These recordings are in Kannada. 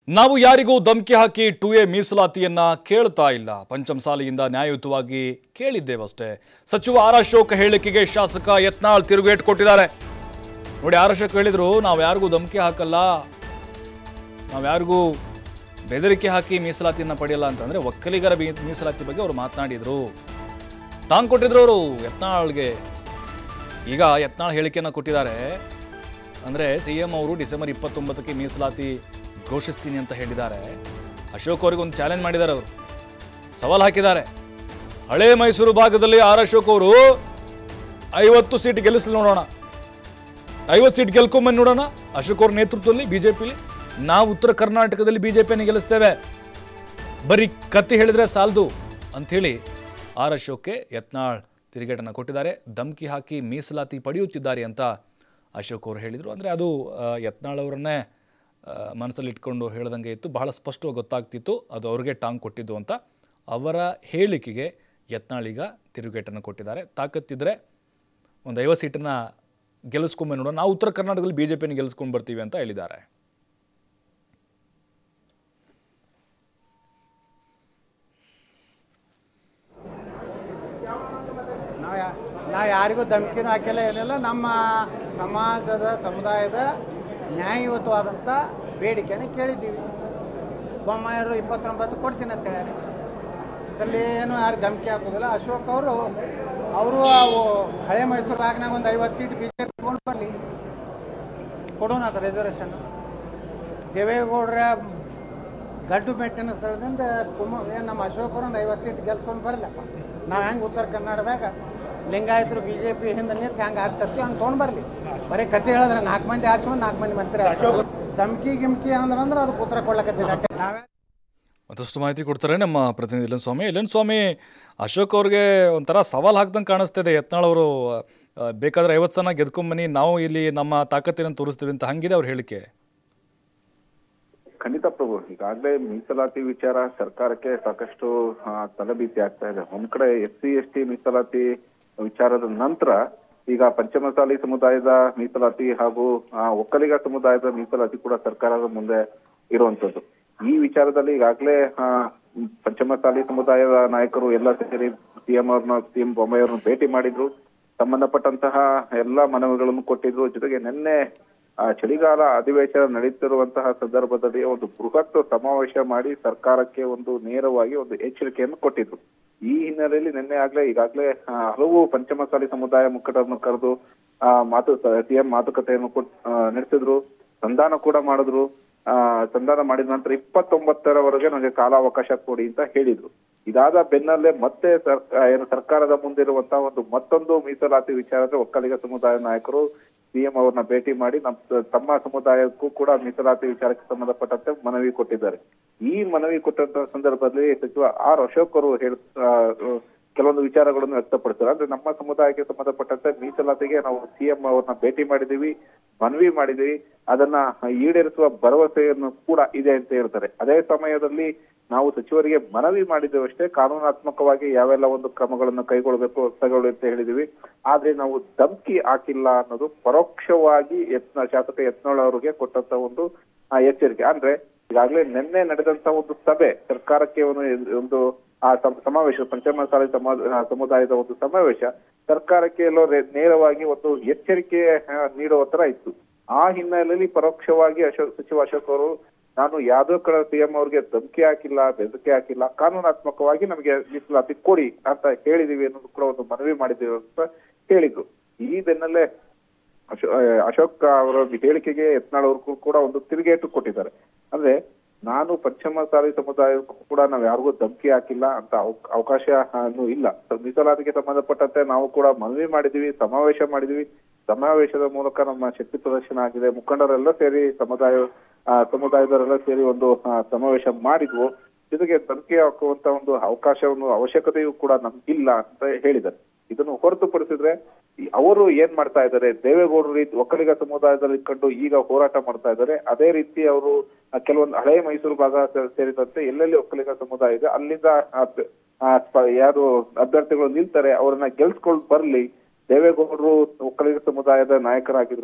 ನಾವು ಯಾರಿಗೂ ಧಮಕಿ ಹಾಕಿ ಟು ಎ ಮೀಸಲಾತಿಯನ್ನ ಕೇಳ್ತಾ ಇಲ್ಲ ಪಂಚಮಸಾಲಿಯಿಂದ ನ್ಯಾಯಯುತವಾಗಿ ಕೇಳಿದ್ದೇವಷ್ಟೇ ಸಚಿವ ಆರ್ ಅಶೋಕ್ ಹೇಳಿಕೆಗೆ ಶಾಸಕ ಯತ್ನಾಳ್ ತಿರುಗೇಟ್ ಕೊಟ್ಟಿದ್ದಾರೆ ನೋಡಿ ಆರ್ ಅಶೋಕ್ ಹೇಳಿದ್ರು ನಾವು ಯಾರಿಗೂ ಧಮಕಿ ಹಾಕಲ್ಲ ನಾವು ಯಾರಿಗೂ ಬೆದರಿಕೆ ಹಾಕಿ ಮೀಸಲಾತಿಯನ್ನ ಪಡೆಯಲ್ಲ ಅಂತಂದ್ರೆ ಒಕ್ಕಲಿಗರ ಮೀ- ಮೀಸಲಾತಿ ಬಗ್ಗೆ ಅವರು ಮಾತನಾಡಿದ್ರು ಟಾಂಗ್ ಕೊಟ್ಟಿದ್ರು ಅವರು ಯತ್ನಾಳ್ಗೆ ಈಗ ಯತ್ನಾಳ್ ಹೇಳಿಕೆಯನ್ನು ಕೊಟ್ಟಿದ್ದಾರೆ ಅಂದರೆ ಸಿ ಎಂ ಅವರು ಡಿಸೆಂಬರ್ ಇಪ್ಪತ್ತೊಂಬತ್ತಕ್ಕೆ ಮೀಸಲಾತಿ ಘೋಷಿಸ್ತೀನಿ ಅಂತ ಹೇಳಿದ್ದಾರೆ ಅಶೋಕ್ ಅವರಿಗೆ ಒಂದು ಚಾಲೆಂಜ್ ಮಾಡಿದ್ದಾರೆ ಅವರು ಸವಾಲು ಹಾಕಿದ್ದಾರೆ ಹಳೆ ಮೈಸೂರು ಭಾಗದಲ್ಲಿ ಆರ್ ಅಶೋಕ್ ಅವರು ಐವತ್ತು ಸೀಟ್ ಗೆಲ್ಲಿಸಲಿ ನೋಡೋಣ ಐವತ್ತು ಸೀಟ್ ಗೆಲ್ಕೊಂಬಂದು ನೋಡೋಣ ಅಶೋಕ್ ಅವ್ರ ನೇತೃತ್ವದಲ್ಲಿ ಬಿಜೆಪಿಲಿ ನಾವು ಉತ್ತರ ಕರ್ನಾಟಕದಲ್ಲಿ ಬಿಜೆಪಿಯನ್ನು ಗೆಲ್ಲಿಸ್ತೇವೆ ಬರೀ ಕತ್ತಿ ಹೇಳಿದ್ರೆ ಸಾಲದು ಅಂಥೇಳಿ ಆರ್ ಅಶೋಕ್ಗೆ ಯತ್ನಾಳ್ ತಿರುಗೇಟನ್ನು ಕೊಟ್ಟಿದ್ದಾರೆ ಧಮ್ಕಿ ಹಾಕಿ ಮೀಸಲಾತಿ ಪಡೆಯುತ್ತಿದ್ದಾರೆ ಅಂತ ಅಶೋಕ್ ಅವರು ಹೇಳಿದರು ಅಂದರೆ ಅದು ಆ, ಯತ್ನಾಳ್ ಅವರನ್ನೇ ಆ, ಮನಸ್ಸಲ್ಲಿ ಇಟ್ಕೊಂಡು ಹೇಳ್ದಂಗೆ ಇತ್ತು ಬಹಳ ಸ್ಪಷ್ಟವಾಗಿ ಗೊತ್ತಾಗ್ತಿತ್ತು ಅದು ಅವ್ರಿಗೆ ಟಾಂಗ್ ಕೊಟ್ಟಿದ್ದು ಅಂತ ಅವರ ಹೇಳಿಕೆಗೆ ಯತ್ನಾಳ್ ಈಗ ತಿರುಗೇಟನ್ನು ಕೊಟ್ಟಿದ್ದಾರೆ ತಾಕತ್ತಿದ್ರೆ ಒಂದು ಐವತ್ತು ಸೀಟನ್ನು ಗೆಲ್ಲಿಸ್ಕೊಂಬ ನೋಡೋಣ ನಾವು ಉತ್ತರ ಕರ್ನಾಟಕದಲ್ಲಿ ಬಿ ಜೆ ಪಿನ ಗೆಲ್ಲಿಸ್ಕೊಂಡು ಬರ್ತೀವಿ ಅಂತ ಹೇಳಿದ್ದಾರೆ ನಾವು ಯಾ ನಾವು ಯಾರಿಗೂ ಧಮಕಿನೂ ಹಾಕಿಲ್ಲ ಏನಿಲ್ಲ ನಮ್ಮ ಸಮಾಜದ ಸಮುದಾಯದ ನ್ಯಾಯಯುತವಾದಂಥ ಬೇಡಿಕೆನ ಕೇಳಿದ್ದೀವಿ ಬೊಮ್ಮಾಯರು ಇಪ್ಪತ್ತೊಂಬತ್ತು ಕೊಡ್ತೀನಿ ಅಂತ ಹೇಳ್ಯಾರ ಇದರಲ್ಲಿ ಏನು ಯಾರು ಧಮಕಿ ಹಾಕೋದಿಲ್ಲ ಅಶೋಕ್ ಅವರು ಅವರು ಅವು ಹಳೆ ಮೈಸೂರು ಭಾಗನಾಗ ಒಂದು ಐವತ್ತು ಸೀಟ್ ಬಿ ಜೆ ಪಿ ತೊಗೊಂಡು ಬರಲಿ ಕೊಡೋಣ ಅದು ರಿಸರ್ವೇಷನ್ ದೇವೇಗೌಡರ ಗಡ್ಡು ಮೆಟ್ಟಿನ ಸ್ಥಳದಿಂದ ಕುಮ ಏನು ನಮ್ಮ ಅಶೋಕ್ ಅವರು ಒಂದು ಐವತ್ತು ಸೀಟ್ ಗೆಲ್ಸ್ಕೊಂಡು ಬರಲಪ್ಪ ನಾವು ಹೆಂಗೆ ಉತ್ತರ ಕನ್ನಡದಾಗ ಲಿಂಗಾಯತರು ಬಿ ಜೆ ಪಿ ಹಿಂದೆ ನಿಂತು ಹೆಂಗೆ ಆರಿಸ್ತಿರ್ತೀವಿ ಹಂಗೆ ತೊಗೊಂಡು ಬರಲಿ ಬರೀ ಕತೆ ಹೇಳಿದ್ರೆ ನಾಲ್ಕು ಮಂದಿ ಆರಿಸ್ಕೊಂಡು ನಾಲ್ಕು ಮಂದಿ ಮಂತ್ರಿ ಆಗ್ತಾರೆ. ಧಮ್ಕಿ ಗಿಮ್ಕಿ ಅಂದ್ರೆ ಅಂದ್ರೆ ಅದಕ್ಕೆ ಉತ್ತರ ಕೊಡ್ಲಕತ್ತಿಲ್ಲ ನಾವೇ ಮತ್ತಷ್ಟು ಮಾಹಿತಿ ಕೊಡ್ತಾರೆ ನಮ್ಮ ಪ್ರತಿನಿಧಿ ಇಲ್ಲನ್ ಸ್ವಾಮಿ ಇಲ್ಲನ್ ಸ್ವಾಮಿ ಅಶೋಕ್ ಅವ್ರಿಗೆ ಒಂಥರ ಸವಾಲು ಹಾಕ್ದಂಗೆ ಕಾಣಿಸ್ತಿದೆ ಯತ್ನಾಳ್ ಅವರು ಆ, ಬೇಕಾದ್ರೆ ಐವತ್ತು ಸಲ ಗೆದ್ಕೊಂಬನ್ನಿ ನಾವು ಇಲ್ಲಿ ನಮ್ಮ ತಾಕತ್ತಿನ ತೋರಿಸ್ತೀವಿ ಅಂತ ಹಂಗಿದೆ ಅವ್ರ ಹೇಳಿಕೆ ಖಂಡಿತ ಪ್ರಭು ಈಗಾಗಲೇ ಮೀಸಲಾತಿ ವಿಚಾರ ಸರ್ಕಾರಕ್ಕೆ ಸಾಕಷ್ಟು ಆ, ತಲೆಬೀಸಿ ಆಗ್ತಾ ಇದೆ ಒಂದ್ ಕಡೆ ಎಸ್ ಸಿ ಎಸ್ ಟಿ ಮೀಸಲಾತಿ ವಿಚಾರದ ನಂತರ ಈಗ ಪಂಚಮಸಾಲಿ ಸಮುದಾಯದ ಮೀಸಲಾತಿ ಹಾಗೂ ಆ, ಒಕ್ಕಲಿಗ ಸಮುದಾಯದ ಮೀಸಲಾತಿ ಕೂಡ ಸರ್ಕಾರದ ಮುಂದೆ ಇರುವಂತದ್ದು ಈ ವಿಚಾರದಲ್ಲಿ ಈಗಾಗಲೇ ಆ, ಪಂಚಮಸಾಲಿ ಸಮುದಾಯದ ನಾಯಕರು ಎಲ್ಲ ಸೇರಿ ಸಿಎಂ ಅವ್ರನ್ನ ಸಿಎಂ ಬೊಮ್ಮಾಯಿಯವ್ರನ್ನ ಭೇಟಿ ಮಾಡಿದ್ರು ಸಂಬಂಧಪಟ್ಟಂತಹ ಎಲ್ಲ ಮನವಿಗಳನ್ನು ಕೊಟ್ಟಿದ್ರು ಜೊತೆಗೆ ನಿನ್ನೆ ಆ ಚಳಿಗಾಲ ಅಧಿವೇಶನ ನಡೀತಿರುವಂತಹ ಸಂದರ್ಭದಲ್ಲಿ ಒಂದು ಬೃಹತ್ ಸಮಾವೇಶ ಮಾಡಿ ಸರ್ಕಾರಕ್ಕೆ ಒಂದು ನೇರವಾಗಿ ಒಂದು ಎಚ್ಚರಿಕೆಯನ್ನು ಕೊಟ್ಟಿದ್ರು ಈ ಹಿನ್ನೆಲೆಯಲ್ಲಿ ನಿನ್ನೆ ಆಗ್ಲೇ ಈಗಾಗಲೇ ಆ, ಹಲವು ಪಂಚಮಸಾಲಿ ಸಮುದಾಯ ಮುಖಂಡರನ್ನು ಕರೆದು ಆ ಮಾತು ಸಿಎಂ ಮಾತುಕತೆಯನ್ನು ಕೊಟ್- ಆ, ನಡೆಸಿದ್ರು ಸಂಧಾನ ಕೂಡ ಮಾಡಿದ್ರು ಆ ಸಂಧಾನ ಮಾಡಿದ ನಂತರ ಇಪ್ಪತ್ತೊಂಬತ್ತರವರೆಗೆ ನನಗೆ ಕಾಲಾವಕಾಶ ಕೊಡಿ ಅಂತ ಹೇಳಿದ್ರು ಇದಾದ ಬೆನ್ನಲ್ಲೇ ಮತ್ತೆ ಸರ್ಕ- ಏನು ಸರ್ಕಾರದ ಮುಂದಿರುವಂತಹ ಒಂದು ಮತ್ತೊಂದು ಮೀಸಲಾತಿ ವಿಚಾರದ ಒಕ್ಕಲಿಗ ಸಮುದಾಯ ನಾಯಕರು ಸಿಎಂ ಅವ್ರನ್ನ ಭೇಟಿ ಮಾಡಿ ನಮ್ಮ ತಮ್ಮ ಸಮುದಾಯಕ್ಕೂ ಕೂಡ ಮೀಸಲಾತಿ ವಿಚಾರಕ್ಕೆ ಸಂಬಂಧಪಟ್ಟಂತೆ ಮನವಿ ಕೊಟ್ಟಿದ್ದಾರೆ ಈ ಮನವಿ ಕೊಟ್ಟಂತ ಸಂದರ್ಭದಲ್ಲಿ ಸಚಿವ ಆರ್ ಅಶೋಕ್ ಅವರು ಹೇಳ ಆ, ಕೆಲವೊಂದು ವಿಚಾರಗಳನ್ನು ವ್ಯಕ್ತಪಡಿಸ್ತಾರೆ ಅಂದ್ರೆ ನಮ್ಮ ಸಮುದಾಯಕ್ಕೆ ಸಂಬಂಧಪಟ್ಟಂತೆ ಮೀಸಲಾತಿಗೆ ನಾವು ಸಿಎಂ ಅವ್ರನ್ನ ಭೇಟಿ ಮಾಡಿದೀವಿ ಮನವಿ ಮಾಡಿದೀವಿ ಅದನ್ನ ಈಡೇರಿಸುವ ಭರವಸೆಯನ್ನು ಕೂಡ ಇದೆ ಅಂತ ಹೇಳ್ತಾರೆ ಅದೇ ಸಮಯದಲ್ಲಿ ನಾವು ಸಚಿವರಿಗೆ ಮನವಿ ಮಾಡಿದ್ದೇವಷ್ಟೇ ಕಾನೂನಾತ್ಮಕವಾಗಿ ಯಾವೆಲ್ಲ ಒಂದು ಕ್ರಮಗಳನ್ನು ಕೈಗೊಳ್ಳಬೇಕು ತಗೊಳ್ಳಿ ಅಂತ ಹೇಳಿದೀವಿ ಆದ್ರೆ ನಾವು ಧಮ್ಕಿ ಹಾಕಿಲ್ಲ ಅನ್ನೋದು ಪರೋಕ್ಷವಾಗಿ ಯತ್ನ ಶಾಸಕ ಯತ್ನಾಳ್ ಅವರಿಗೆ ಕೊಟ್ಟಂತ ಒಂದು ಆ, ಎಚ್ಚರಿಕೆ ಅಂದ್ರೆ ಈಗಾಗಲೇ ನಿನ್ನೆ ನಡೆದಂತ ಒಂದು ಸಭೆ ಸರ್ಕಾರಕ್ಕೆ ಒಂದು ಒಂದು ಆ ಸಮ- ಸಮಾವೇಶ ಪಂಚಮಸಾಲಿ ಸಮಾ- ಆ, ಸಮುದಾಯದ ಒಂದು ಸಮಾವೇಶ ಸರ್ಕಾರಕ್ಕೆ ಎಲ್ಲೋ ರೇ- ನೇರವಾಗಿ ಒಂದು ಎಚ್ಚರಿಕೆ ಆ, ನೀಡುವ ತರ ಇತ್ತು ಆ ಹಿನ್ನೆಲೆಯಲ್ಲಿ ಪರೋಕ್ಷವಾಗಿ ಅಶೋಕ್ ಸಚಿವ ಅಶೋಕ್ ಅವರು ನಾನು ಯಾವ್ದೋ ಕಡೆ ಸಿಎಂ ಅವ್ರಿಗೆ ಧಮಕಿ ಹಾಕಿಲ್ಲ ಬೆದರಿಕೆ ಹಾಕಿಲ್ಲ ಕಾನೂನಾತ್ಮಕವಾಗಿ ನಮಗೆ ಮೀಸಲಾತಿ ಕೊಡಿ ಅಂತ ಹೇಳಿದೀವಿ ಅನ್ನೋದು ಕೂಡ ಒಂದು ಮನವಿ ಮಾಡಿದ್ದೀವಿ ಅಂತ ಹೇಳಿದ್ರು ಈ ಬೆನ್ನಲ್ಲೇ ಅಶೋ- ಆ, ಅಶೋಕ್ ಅವರ ಹೇಳಿಕೆಗೆ ಯತ್ನಾಳ್ ಅವ್ರಿಗೂ ಕೂಡ ಒಂದು ತಿರುಗೇಟು ಕೊಟ್ಟಿದ್ದಾರೆ ಅಂದ್ರೆ ನಾನು ಪಶ್ಚಿಮಸಾಲಿ ಸಮುದಾಯಕ್ಕೂ ಕೂಡ ನಾವು ಯಾರಿಗೂ ಧಮಕಿ ಹಾಕಿಲ್ಲ ಅಂತ ಅವಕ್- ಅವಕಾಶ ಅನ್ನೂ ಇಲ್ಲ ಮೀಸಲಾತಿಗೆ ಸಂಬಂಧಪಟ್ಟಂತೆ ನಾವು ಕೂಡ ಮನವಿ ಮಾಡಿದೀವಿ ಸಮಾವೇಶ ಮಾಡಿದೀವಿ ಸಮಾವೇಶದ ಮೂಲಕ ನಮ್ಮ ಶಕ್ತಿ ಪ್ರದರ್ಶನ ಆಗಿದೆ ಮುಖಂಡರೆಲ್ಲ ಸೇರಿ ಸಮುದಾಯ ಆ, ಸಮುದಾಯದವರೆಲ್ಲ ಸೇರಿ ಒಂದು ಆ, ಸಮಾವೇಶ ಮಾಡಿದ್ವು ಜೊತೆಗೆ ಧಮಕಿ ಹಾಕುವಂತ ಒಂದು ಅವಕಾಶವನ್ನು ಅವಶ್ಯಕತೆಯೂ ಕೂಡ ನಮ್ಗಿಲ್ಲ ಅಂತ ಹೇಳಿದ್ದಾರೆ ಇದನ್ನು ಹೊರತುಪಡಿಸಿದ್ರೆ ಈ ಅವರು ಏನ್ ಮಾಡ್ತಾ ಇದ್ದಾರೆ ದೇವೇಗೌಡರು ರೀತಿ ಒಕ್ಕಲಿಗ ಸಮುದಾಯದಲ್ಲಿ ಇಟ್ಕೊಂಡು ಈಗ ಹೋರಾಟ ಮಾಡ್ತಾ ಇದ್ದಾರೆ ಅದೇ ರೀತಿ ಅವರು ಕೆಲವೊಂದು ಹಳೆ ಮೈಸೂರು ಭಾಗ ಸೇ- ಸೇರಿದಂತೆ ಎಲ್ಲೆಲ್ಲಿ ಒಕ್ಕಲಿಗ ಸಮುದಾಯ ಇದೆ ಅಲ್ಲಿಂದ ಆ ಬೆ- ಆ ಸ್ಪ- ಯಾರು ಅಭ್ಯರ್ಥಿಗಳು ನಿಲ್ತಾರೆ ಅವರನ್ನ ಗೆಲ್ಸ್ಕೊಂಡು ಬರ್ಲಿ ದೇವೇಗೌಡರು ಒಕ್ಕಲಿಗ ಸಮುದಾಯದ ನಾಯಕರಾಗಿದ್ರು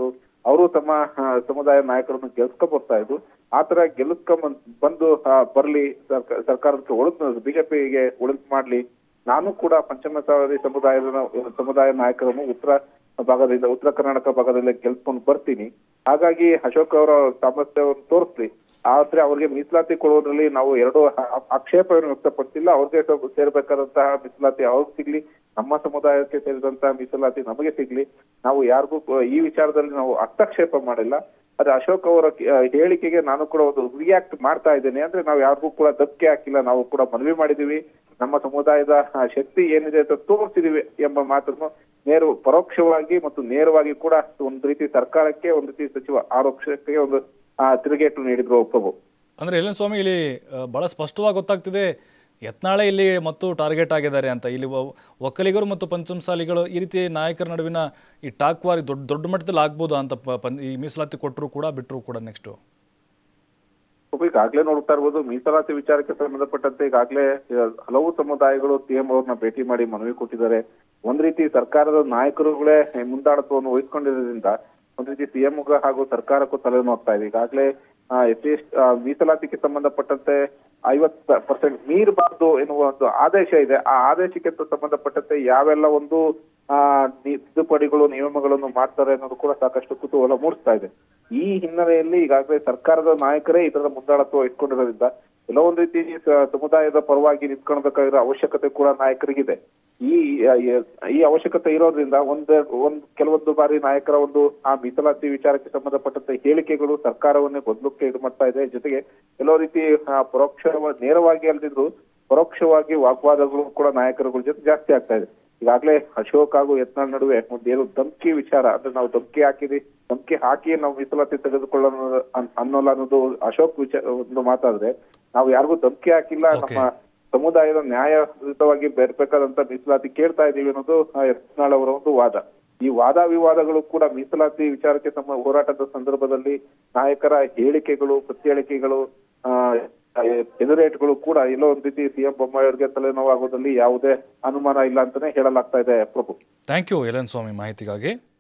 ಅವರು ತಮ್ಮ ಆ, ಸಮುದಾಯ ನಾಯಕರನ್ನು ಗೆಲ್ಸ್ಕೊಂಡ್ ಬರ್ತಾ ಇದ್ರು ಆ ತರ ಗೆಲ್ಲಿಸ್ಕೊಂಡ್ ಬಂದ್- ಬಂದು ಆ, ಬರ್ಲಿ ಸರ್ಕ- ಸರ್ಕಾರಕ್ಕೆ ಒಳಗ್ ಬಿಜೆಪಿಗೆ ಒಳಗ್ ಮಾಡ್ಲಿ ನಾನು ಕೂಡ ಪಂಚಮಸಾಲಿ ಸಮುದಾಯದ ಸಮುದಾಯ ನಾಯಕರನ್ನು ಉತ್ತರ ಭಾಗದಿಂದ ಉತ್ತರ ಕರ್ನಾಟಕ ಭಾಗದಲ್ಲಿ ಗೆಲ್ಸ್ಕೊಂಡು ಬರ್ತೀನಿ ಹಾಗಾಗಿ ಅಶೋಕ್ ಅವರ ಸಾಮರ್ಥ್ಯವನ್ನು ತೋರಿಸ್ಲಿ ಆದ್ರೆ ಅವ್ರಿಗೆ ಮೀಸಲಾತಿ ಕೊಡೋದ್ರಲ್ಲಿ ನಾವು ಎರಡು ಆ- ಆಕ್ಷೇಪವನ್ನು ವ್ಯಕ್ತಪಡಿಸಿಲ್ಲ ಅವ್ರಿಗೆ ಸ್ವಲ್ಪ ಸೇರ್ಬೇಕಾದಂತಹ ಮೀಸಲಾತಿ ಅವ್ರಿಗೆ ಸಿಗ್ಲಿ ನಮ್ಮ ಸಮುದಾಯಕ್ಕೆ ಸೇರಿದಂತಹ ಮೀಸಲಾತಿ ನಮಗೆ ಸಿಗ್ಲಿ ನಾವು ಯಾರಿಗೂ ಕೂ- ಈ ವಿಚಾರದಲ್ಲಿ ನಾವು ಹಸ್ತಕ್ಷೇಪ ಮಾಡಿಲ್ಲ ಆದ್ರೆ ಅಶೋಕ್ ಅವರ ಆ, ಹೇಳಿಕೆಗೆ ನಾನು ಕೂಡ ಒಂದು ರಿಯಾಕ್ಟ್ ಮಾಡ್ತಾ ಇದ್ದೇನೆ ಅಂದ್ರೆ ನಾವು ಯಾರಿಗೂ ಕೂಡ ಧಕ್ಕೆ ಹಾಕಿಲ್ಲ ನಾವು ಕೂಡ ಮನವಿ ಮಾಡಿದೀವಿ ನಮ್ಮ ಸಮುದಾಯದ ಆ, ಶಕ್ತಿ ಏನಿದೆ ಅಂತ ತೋರಿಸಿದೀವಿ ಎಂಬ ಮಾತನ್ನು ನೇರ ಪರೋಕ್ಷವಾಗಿ ಮತ್ತು ನೇರವಾಗಿ ಕೂಡ ಒಂದು ರೀತಿ ಸರ್ಕಾರಕ್ಕೆ ಒಂದು ರೀತಿ ಸಚಿವ ಆರೋಪಕ್ಕೆ ಒಂದು ಆ, ತಿರುಗೇಟು ನೀಡಿದ್ರು ಪ್ರಭು ಅಂದರೆ ಎಲ್ಲಿನ ಸ್ವಾಮಿ ಇಲ್ಲಿ ಆ, ಬಹಳ ಸ್ಪಷ್ಟವಾಗಿ ಗೊತ್ತಾಗ್ತಿದೆ ಯತ್ನಾಳೆ ಇಲ್ಲಿ ಮತ್ತು ಟಾರ್ಗೆಟ್ ಆಗಿದ್ದಾರೆ ಅಂತ ಇಲ್ಲಿ ಒ- ಒಕ್ಕಲಿಗರು ಮತ್ತು ಪಂಚಮಸಾಲಿಗಳು ಈ ರೀತಿ ನಾಯಕರ ನಡುವಿನ ಈ ಟಾಕ್ ವಾರಿ ದೊಡ್ಡ ದೊಡ್ಡ ಮಟ್ಟದಲ್ಲಿ ಆಗ್ಬೋದಾ ಅಂತ ಪ- ಪನ್- ಈ ಮೀಸಲಾತಿ ಕೊಟ್ಟರು ಕೂಡ ಬಿಟ್ಟರು ಕೂಡ ನೆಕ್ಸ್ಟು ಪ್ರಭು ಈಗಾಗ್ಲೇ ನೋಡ್ತಾ ಇರ್ಬೋದು ಮೀಸಲಾತಿ ವಿಚಾರಕ್ಕೆ ಸಂಬಂಧಪಟ್ಟಂತೆ ಈಗಾಗ್ಲೇ ಆ, ಹಲವು ಸಮುದಾಯಗಳು ಸಿಎಂ ಅವ್ರನ್ನ ಭೇಟಿ ಮಾಡಿ ಮನವಿ ಕೊಟ್ಟಿದ್ದಾರೆ ಒಂದ್ ರೀತಿ ಸರ್ಕಾರದ ನಾಯಕರುಗಳೇ ಮುಂದಾಳತ್ವವನ್ನು ವಹಿಸ್ಕೊಂಡಿರೋದ್ರಿಂದ ಒಂದ್ ರೀತಿ ಸಿಎಂ ಹಾಗೂ ಸರ್ಕಾರಕ್ಕೂ ತಲೆನೋಗ್ತಾ ಇದೆ ಈಗಾಗ್ಲೇ ಎಸ್ ಸಿ ಮೀಸಲಾತಿಗೆ ಸಂಬಂಧಪಟ್ಟಂತೆ ಐವತ್ ಪರ್ಸೆಂಟ್ ಮೀರಬಾರ್ದು ಎನ್ನುವ ಒಂದು ಆದೇಶ ಇದೆ ಆ ಆದೇಶಕ್ಕೆ ಸಂಬಂಧಪಟ್ಟಂತೆ ಯಾವೆಲ್ಲ ಒಂದು ಆ ನಿ- ತಿದ್ದುಪಡಿಗಳು ನಿಯಮಗಳನ್ನು ಮಾಡ್ತಾರೆ ಅನ್ನೋದು ಕೂಡ ಸಾಕಷ್ಟು ಕುತೂಹಲ ಮೂಡಿಸ್ತಾ ಇದೆ ಈ ಹಿನ್ನೆಲೆಯಲ್ಲಿ ಈಗಾಗಲೇ ಸರ್ಕಾರದ ನಾಯಕರೇ ಇದರ ಮುಂದಾಳತ್ವ ಇಟ್ಕೊಂಡಿರೋದ್ರಿಂದ ಎಲ್ಲೋ ಒಂದ್ ರೀತಿ ಸ- ಸಮುದಾಯದ ಪರವಾಗಿ ನಿಂತ್ಕೊಳ್ಬೇಕಾಗಿರೋ ಅವಶ್ಯಕತೆ ಕೂಡ ನಾಯಕರಿಗಿದೆ ಈ ಈ ಅವಶ್ಯಕತೆ ಇರೋದ್ರಿಂದ ಒಂದ್ ಒಂದ್ ಕೆಲವೊಂದು ಬಾರಿ ನಾಯಕರ ಒಂದು ಆ ಮೀಸಲಾತಿ ವಿಚಾರಕ್ಕೆ ಸಂಬಂಧಪಟ್ಟಂತೆ ಹೇಳಿಕೆಗಳು ಸರ್ಕಾರವನ್ನೇ ಗೊಂದಲಕ್ಕೆ ಇದು ಮಾಡ್ತಾ ಇದೆ ಜೊತೆಗೆ ಕೆಲವು ರೀತಿ ಆ, ಪರೋಕ್ಷ ನೇರವಾಗಿ ಅಲ್ದಿದ್ರು ಪರೋಕ್ಷವಾಗಿ ವಾಗ್ವಾದಗಳು ಕೂಡ ನಾಯಕರುಗಳ ಜೊತೆ ಜಾಸ್ತಿ ಆಗ್ತಾ ಇದೆ ಈಗಾಗಲೇ ಅಶೋಕ್ ಹಾಗೂ ಯತ್ನಾಳ್ ನಡುವೆ ಒಂದು ಏನು ಧಮ್ಕಿ ವಿಚಾರ ಅಂದ್ರೆ ನಾವು ಧಮ್ಕಿ ಹಾಕಿದಿ ಧಮ್ಕಿ ಹಾಕಿ ನಾವು ಮೀಸಲಾತಿ ತೆಗೆದುಕೊಳ್ಳೋಣ ಅನ್- ಅನ್ನೋಲ್ಲ ಅನ್ನೋದು ಅಶೋಕ್ ವಿಚಾರ ಒಂದು ಮಾತಾದ್ರೆ ನಾವು ಯಾರಿಗೂ ಧಮ್ಕಿ ಹಾಕಿಲ್ಲ Okay. ನಮ್ಮ ಸಮುದಾಯದ ನ್ಯಾಯಯುತವಾಗಿ ಬೇರ್ಬೇಕಾದಂತ ಮೀಸಲಾತಿ ಕೇಳ್ತಾ ಇದೀವಿ ಅನ್ನೋದು ಆ, ಯತ್ನಾಳ್ ಅವರ ಒಂದು ವಾದ ಈ ವಾದ ವಿವಾದಗಳು ಕೂಡ ಮೀಸಲಾತಿ ವಿಚಾರಕ್ಕೆ ತಮ್ಮ ಹೋರಾಟದ ಸಂದರ್ಭದಲ್ಲಿ ನಾಯಕರ ಹೇಳಿಕೆಗಳು ಪ್ರತಿಹೇಳಿಕೆಗಳು ಆ ಎದುರೇಟ್ಗಳು ಕೂಡ ಎಲ್ಲೋ ಒಂದ್ ರೀತಿ ಸಿಎಂ ಬೊಮ್ಮಾಯಿ ಅವರಿಗೆ ತಲೆನೋವಾಗೋದ್ರಲ್ಲಿ ಯಾವುದೇ ಅನುಮಾನ ಇಲ್ಲ ಅಂತಾನೆ ಹೇಳಲಾಗ್ತಾ ಇದೆ ಪ್ರಭು ಥ್ಯಾಂಕ್ ಯು ಎಲೆನ್ ಸ್ವಾಮಿ ಮಾಹಿತಿಗಾಗಿ